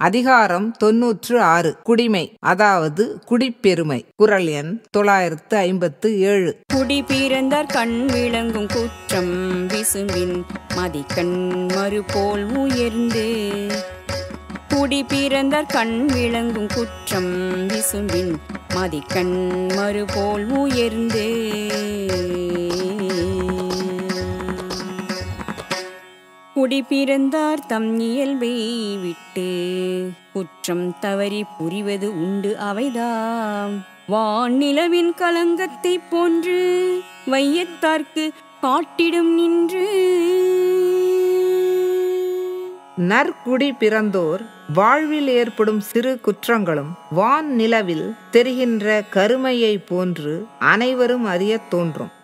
அதிகாரம் தொன்னூற்று ஆறு குடிமை அதாவது குடிப்பெருமை குரல் எண் தொள்ளாயிரத்து ஐம்பத்து ஏழு குடி பிறந்தார் கண் விளங்கும் குற்றம் விசும்பின் மதிக்கண் மறுபோல் உயர்ந்து குடி பிறந்தார் கண் விளங்கும் குற்றம் விசும்பின் மதிக்கண் மறுபோல் உயர்ந்து குடி பிறந்தார் தம் இயல்பை விட்டு குற்றம் தவறி புரிவது உண்டு அவைதாம் வானிலவின் கலங்கத்தை போன்று வையத்தார்க்கு காட்டிடும் நின்று நற்குடி பிறந்தோர் வாழ்வில் ஏற்படும் சிறு குற்றங்களும் வான் நிலவில் தெரிகின்ற கருமையை போன்று அனைவரும் அறியத் தோன்றும்